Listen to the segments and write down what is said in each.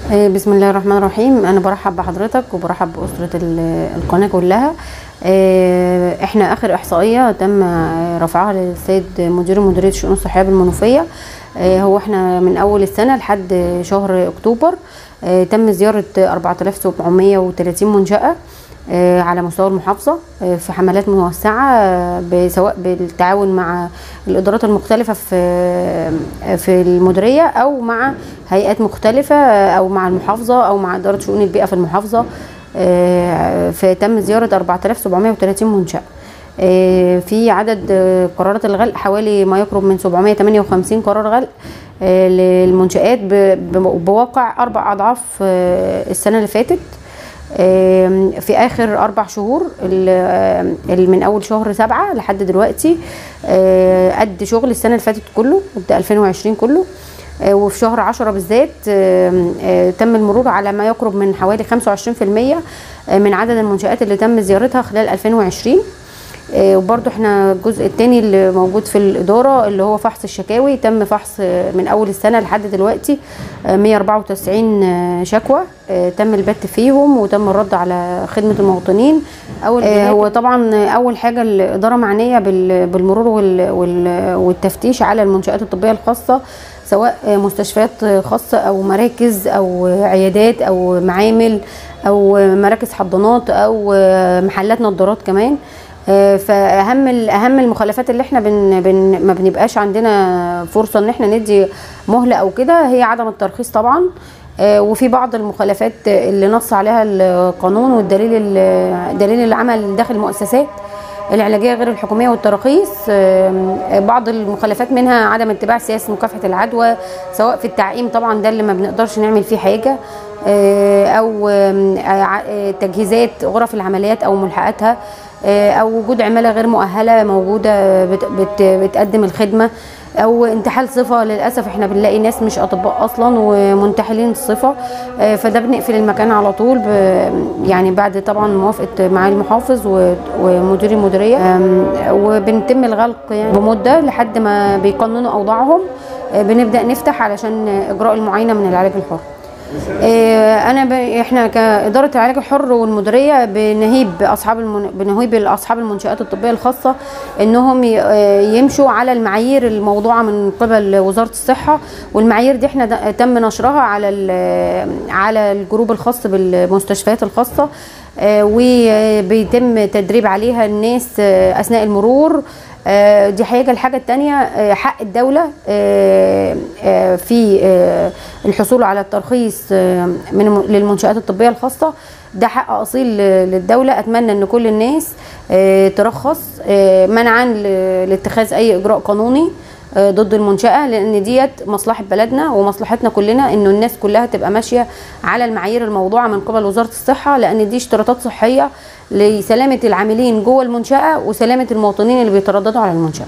آه، بسم الله الرحمن الرحيم انا برحب بحضرتك وبرحب باسره ال- القناه كلها آه، احنا اخر احصائيه تم آه، رفعها للسيد مدير مديريه الشؤون الصحيه بالمنوفيه آه، هو احنا من اول السنه لحد شهر اكتوبر آه، تم زياره 4730 منشاه آه، على مستوى المحافظة آه، في حملات موسعة آه، ب- سواء بالتعاون مع الإدارات المختلفة في آه، في المديرية أو مع هيئات مختلفة آه، أو مع المحافظة أو مع إدارة شؤون البيئة في المحافظة آه، فتم زيارة 4730 منشأة آه، في عدد آه، قرارات الغلق حوالي ما يقرب من 758 قرار غلق آه، للمنشآت ب- ب- بواقع أربع أضعاف آه، السنة اللي فاتت آم، في اخر اربع شهور ال- آم، اللي من اول شهر سبعة لحد دلوقتي آه، قد شغل السنه اللي فاتت كله قد 2020 كله آه، وفي شهر عشرة بالذات آم، آه، تم المرور على ما يقرب من حوالي 25% من عدد المنشآت اللي تم زيارتها خلال 2020 آه، وبرضو احنا الجزء الثاني اللي موجود في الإدارة اللي هو فحص الشكاوي تم فحص آه، من أول السنة لحد دلوقتي آه، 194 آه، شكوى آه، تم البت فيهم وتم الرد على خدمة المواطنين أول آه، هو طبعا أول حاجة الإدارة معنية بال- بالمرور وال- وال- والتفتيش على المنشآت الطبية الخاصة سواء آه، مستشفيات آه، خاصة أو مراكز أو آه، عيادات أو معامل أو آه، مراكز حضانات أو آه، محلات نظارات كمان آه، فاهم ال- اهم المخالفات اللي احنا بن بن ما بنبقاش عندنا فرصه ان احنا ندي مهله او كده هي عدم الترخيص طبعا آه، وفي بعض المخالفات اللي نص عليها القانون والدليل ال- دليل العمل داخل المؤسسات العلاجيه غير الحكوميه والتراخيص آم، بعض المخالفات منها عدم اتباع سياسه مكافحه العدوى سواء في التعقيم طبعا ده اللي ما بنقدرش نعمل فيه حاجه آه، او آم، ع- آه، تجهيزات غرف العمليات او ملحقاتها آه، او وجود عماله غير مؤهله موجوده بت بت بتقدم الخدمه او انتحال صفه للاسف احنا بنلاقي ناس مش اطباء اصلا ومنتحلين الصفه آه، فده بنقفل المكان على طول ب- يعني بعد طبعا موافقه معالي المحافظ و- ومدير المديريه آم، وبنتم الغلق يعني بمده لحد ما بيقننوا اوضاعهم آه، بنبدا نفتح علشان اجراء المعاينه من العلاج الحر آه، انا ب... احنا كاداره العلاج الحر والمديريه بنهيب اصحاب المن... بنهيب اصحاب المنشات الطبيه الخاصه انهم ي... آه، يمشوا على المعايير الموضوعه من قبل وزاره الصحه والمعايير دي احنا د- تم نشرها على ال... على الجروب الخاص بالمستشفيات الخاصه آه، وبيتم تدريب عليها الناس آه، اثناء المرور آه، دي حاجه الحاجه الثانيه حق الدوله آه، آه، في آه، الحصول على الترخيص آه، من للمنشات الطبيه الخاصه ده حق اصيل للدوله اتمنى ان كل الناس آه، ترخص آه، منعا ل- لاتخاذ اي اجراء قانوني آه، ضد المنشأة لأن ديت مصلحة بلدنا ومصلحتنا كلنا إنه الناس كلها تبقى ماشية على المعايير الموضوعة من قبل وزارة الصحة لأن دي اشتراطات صحية لسلامة العاملين جوه المنشأة وسلامة المواطنين اللي بيترددوا على المنشأة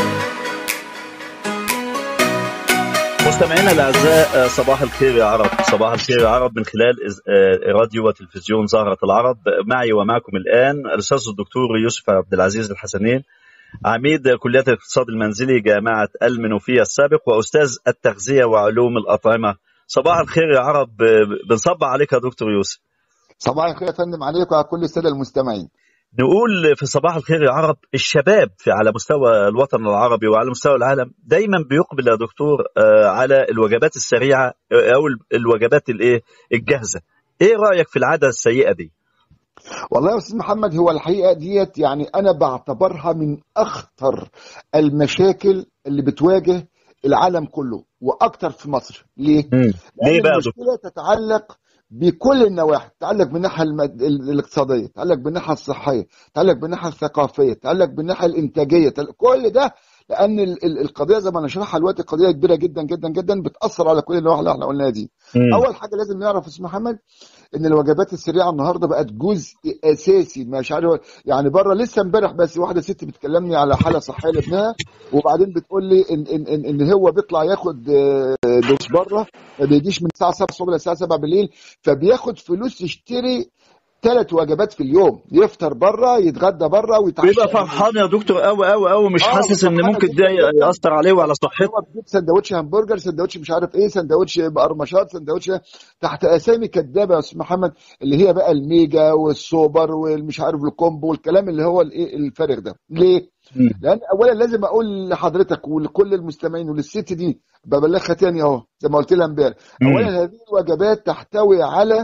مستمعينا الاعزاء صباح الخير يا عرب صباح الخير يا عرب من خلال إز- آه، راديو وتلفزيون زهرة العرب معي ومعكم الان الاستاذ الدكتور يوسف عبد العزيز الحسنين عميد كليه الاقتصاد المنزلي جامعه المنوفيه السابق واستاذ التغذيه وعلوم الاطعمه صباح الخير يا عرب آه، بنصب عليك يا دكتور يوسف صباح الخير يا فندم عليكم وعلى كل الساده المستمعين نقول في صباح الخير يا عرب الشباب في على مستوى الوطن العربي وعلى مستوى العالم دايما بيقبل يا دكتور آه، على الوجبات السريعه آه، او الوجبات الايه الجاهزه ايه رايك في العاده السيئه دي والله يا استاذ محمد هو الحقيقه ديت يعني انا بعتبرها من اخطر المشاكل اللي بتواجه العالم كله واكتر في مصر ليه؟ مم. ليه لان بقى يا دكتور المشكله تتعلق بكل النواحي تتعلق بالناحيه المد... ال- الاقتصاديه تتعلق بالناحيه الصحيه تتعلق بالناحيه الثقافيه تتعلق بالناحيه الانتاجيه تتعلق... كل ده لان ال- ال- القضيه زي ما نشرحها دلوقتي قضيه كبيره جدا جدا جدا بتاثر على كل النواحي اللي احنا قلناها دي مم. اول حاجه لازم نعرف يا استاذ محمد ان الوجبات السريعه النهارده بقت جزء اساسي مش عارف يعني بره لسه امبارح بس واحده ست بتكلمني على حاله صحيه لابنها وبعدين بتقول لي ان ان ان, إن هو بيطلع ياخد آه، دوش بره ما بيجيش من الساعه 7 الصبح للساعه 7 بالليل فبياخد فلوس يشتري ثلاث وجبات في اليوم يفطر بره يتغدى بره ويتعشى بيبقى فرحان يا دكتور قوي قوي قوي مش آه، حاسس ان فرحان ممكن جداً ده جداً. ياثر عليه وعلى صحته هو بيجيب سندوتش همبرجر سندوتش مش عارف ايه سندوتش بقرمشات سندوتش تحت اسامي كدابه يا استاذ محمد اللي هي بقى الميجا والسوبر والمش عارف الكومبو والكلام اللي هو الايه الفارغ ده ليه؟ مم. لان اولا لازم اقول لحضرتك ولكل المستمعين وللست دي ببلغها تاني اهو زي ما قلت لها امبارح مم. اولا هذه الوجبات تحتوي على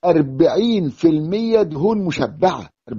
40% دهون مشبعه 40%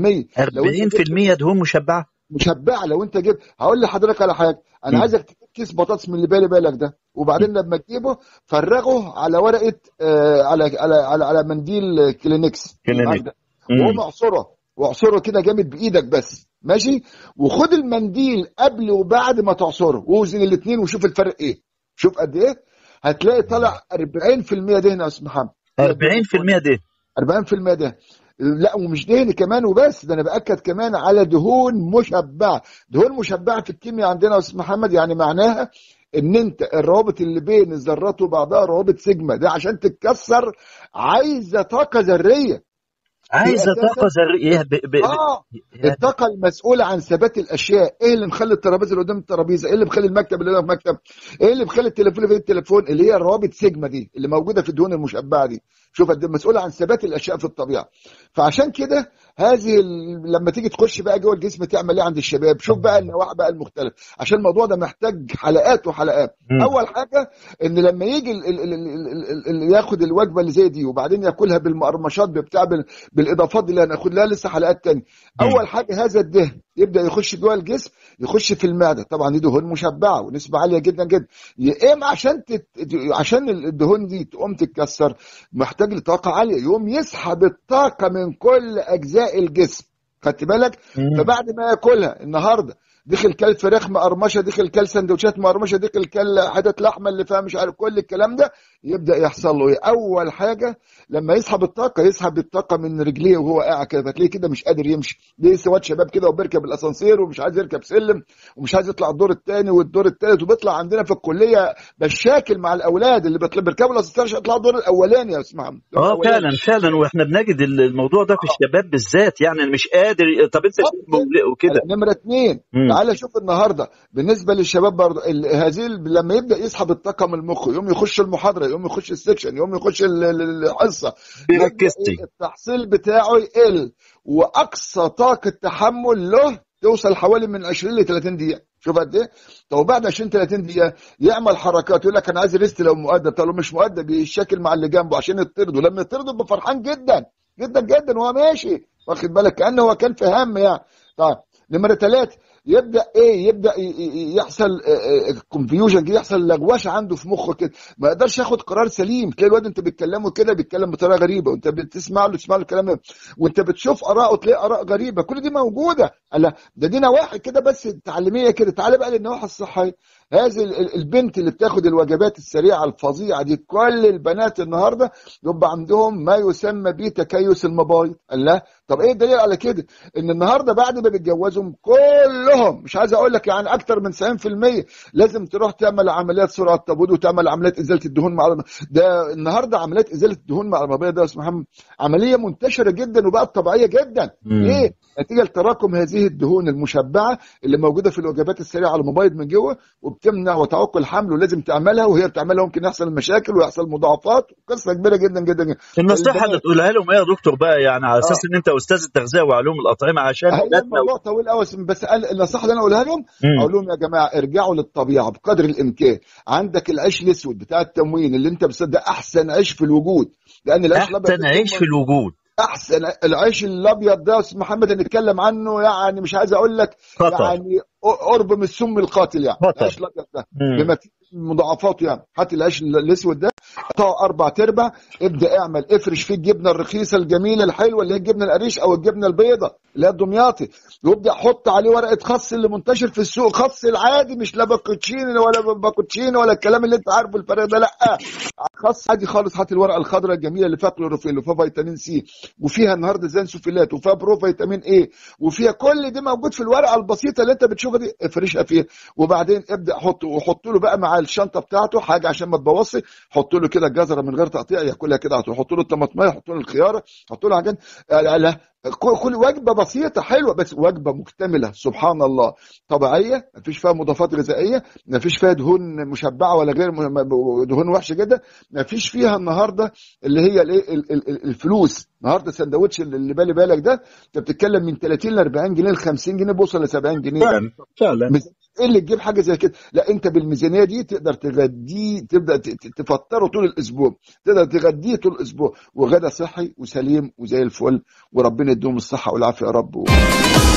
لو انت جبت 40% دهون مشبعه مشبعه لو انت جبت هقول لحضرتك على حاجه انا مم. عايزك تجيب كيس بطاطس من اللي بالي بالك ده وبعدين لما تجيبه فرغه على ورقه آه على على على, على منديل كلينكس كلينكس. معاك ده. مم. وقوم اعصره واعصره كده جامد بايدك بس ماشي وخد المنديل قبل وبعد ما تعصره ووزن الاثنين وشوف الفرق ايه شوف قد ايه هتلاقي طلع 40% دهن يا استاذ محمد 40% ده 40% ده لا ومش دهن كمان وبس ده انا باكد كمان على دهون مشبعه دهون مشبعه في الكيمياء عندنا يا استاذ محمد يعني معناها ان انت الروابط اللي بين الذرات وبعضها روابط سيجما ده عشان تتكسر عايزه طاقه ذريه عايزه أساساً- طاقه ذريه ب... ب... ب... اه يا- الطاقه المسؤوله عن ثبات الاشياء ايه اللي مخلي الترابيزه اللي قدام الترابيزه ايه اللي مخلي المكتب اللي قدام المكتب ايه اللي مخلي التليفون اللي في التليفون اللي هي الروابط سيجما دي اللي موجوده في الدهون المشبعه دي شوف قد إيه مسؤوله عن ثبات الاشياء في الطبيعه فعشان كده هذه ال... لما تيجي تخش بقى جوه الجسم تعمل ايه عند الشباب شوف بقى النواحي بقى المختلف عشان الموضوع ده محتاج حلقات وحلقات مم. اول حاجه ان لما يجي ال... ال... ال... ال... ال... ال... ياخد الوجبه اللي زي دي وبعدين ياكلها بالمقرمشات بتاع بال... بالاضافات اللي هناخد لها لسه حلقات تانية مم. اول حاجه هذا الدهن يبدا يخش جوه الجسم يخش في المعده طبعا دي دهون مشبعه ونسبه عاليه جدا جدا يا اما عشان تت... عشان الدهون دي تقوم تتكسر محتاج لطاقه عاليه يقوم يسحب الطاقه من كل اجزاء الجسم خدت بالك مم. فبعد ما ياكلها النهارده دخل كل فراخ مقرمشه دخل كل سندوتشات مقرمشه دخل كل حتت لحمه اللي فيها مش عارف كل الكلام ده يبدا يحصل له ايه اول حاجه لما يسحب الطاقه يسحب الطاقه من رجليه وهو قاعد كده فتلاقيه كده مش قادر يمشي ليه سواد شباب كده وبيركب الاسانسير ومش عايز يركب سلم ومش عايز يطلع الدور الثاني والدور الثالث وبيطلع عندنا في الكليه مشاكل مع الاولاد اللي بيطلع- بيركبوا الاسانسير عشان يطلعوا الدور الاولاني يا اسمع اه فعلا فعلا واحنا بنجد الموضوع ده في الشباب بالذات يعني مش قادر طب انت مقلقه كده نمره اثنين مم. تعالى شوف النهارده بالنسبه للشباب برضه ال- هذه ال- لما يبدا يسحب الطاقه من المخ يقوم يخش المحاضره يقوم يخش السكشن يقوم يخش ال- ال- الحصه بيركزتي. يبدأ التحصيل بتاعه يقل واقصى طاقه تحمل له توصل حوالي من 20 ل 30 دقيقه شوف قد ايه طب بعد 20 30 دقيقه يعمل حركات يقول لك انا عايز ريست لو مؤدب طب لو مش مؤدب يشكل مع اللي جنبه عشان يطردوا لما يطردوا يبقى فرحان جدا جدا جدا وهو ماشي واخد بالك كانه هو كان في هم يعني طيب نمره ثلاثه يبدا ايه يبدا ي- ي- يحصل كونفيوجن يحصل لغوشه عنده في مخه كده ما يقدرش ياخد قرار سليم تلاقي الواد انت بتكلمه كده بيتكلم بطريقه غريبه وانت بتسمع له تسمع له الكلام ده وانت بتشوف اراءه تلاقي اراء غريبه كل دي موجوده الله ده دي نواحي كده بس تعليميه كده تعالى بقى للنواحي الصحيه هذه ال- ال- البنت اللي بتاخد الوجبات السريعه الفظيعه دي كل البنات النهارده يبقى عندهم ما يسمى بتكيس المبايض الله طب ايه الدليل على كده ان النهارده بعد ما بيتجوزهم كلهم مش عايز اقول لك يعني اكتر من 90% لازم تروح تعمل عمليات سرعه تبويض وتعمل عمليات ازاله الدهون مع الم... ده النهارده عمليات ازاله الدهون مع المبيض ده يا استاذ محمد عمليه منتشره جدا وبقت طبيعيه جدا مم. ليه نتيجه لتراكم هذه الدهون المشبعه اللي موجوده في الوجبات السريعه على المبيض من جوه وبتمنع وتعوق الحمل ولازم تعملها وهي بتعملها ممكن يحصل مشاكل ويحصل مضاعفات قصه كبيره جدا جدا جدا النصيحه اللي البنات- تقولها لهم ايه يا دكتور بقى يعني على اساس ان انت استاذ التغذيه وعلوم الاطعمه عشان هي ولادنا الموضوع طويل قوي بس قال- النصيحه اللي انا اقولها لهم مم. اقول لهم يا جماعه ارجعوا للطبيعه بقدر الامكان عندك العيش الاسود بتاع التموين اللي انت بس ده احسن عيش في الوجود لان العيش الابيض احسن عيش في الوجود احسن العيش الابيض ده يا استاذ محمد هنتكلم عنه يعني مش عايز اقول لك خطر يعني قرب من السم القاتل يعني خطر. العيش الابيض ده مم. بما فيه مضاعفاته يعني هات العيش الاسود ده قطعه اربع تربع ابدا اعمل افرش فيه الجبنه الرخيصه الجميله الحلوه اللي هي الجبنه القريش او الجبنه البيضاء اللي هي الدمياطي وابدا حط عليه ورقه خس اللي منتشر في السوق خس العادي مش لا باكوتشينو ولا باكوتشينو ولا الكلام اللي انت عارفه الفرق ده لا خس عادي خالص هات الورقه الخضراء الجميله اللي فيها كلوروفيل وفيها فيتامين سي وفيها النهارده زنسوفيلات وفيها برو فيتامين ايه وفيها كل دي موجود في الورقه البسيطه اللي انت بتشوفها دي افرشها فيها وبعدين ابدا حط وحط له بقى مع الشنطه بتاعته حاجه عشان ما تبوظش حط له كده الجزره من غير تقطيع ياكلها كده على طول حط له الطماطميه حط له الخياره حط له حاجات لا لا كل كل وجبه بسيطه حلوه بس وجبه مكتمله سبحان الله طبيعيه ما فيش فيها مضادات غذائيه ما فيش فيها دهون مشبعه ولا غير م- دهون وحشه جدا ما فيش فيها النهارده اللي هي الايه ال- ال- ال- الفلوس النهارده السندوتش اللي بالي بالك ده انت بتتكلم من 30 ل 40 جنيه ل 50 جنيه بوصل ل 70 جنيه فعلا فعلا ميزانية ايه اللي تجيب حاجه زي كده لا انت بالميزانيه دي تقدر تغديه تبدا ت- ت- تفطره طول الاسبوع تقدر تغديه طول الاسبوع وغدا صحي وسليم وزي الفل وربنا يديهم الصحه والعافيه يا رب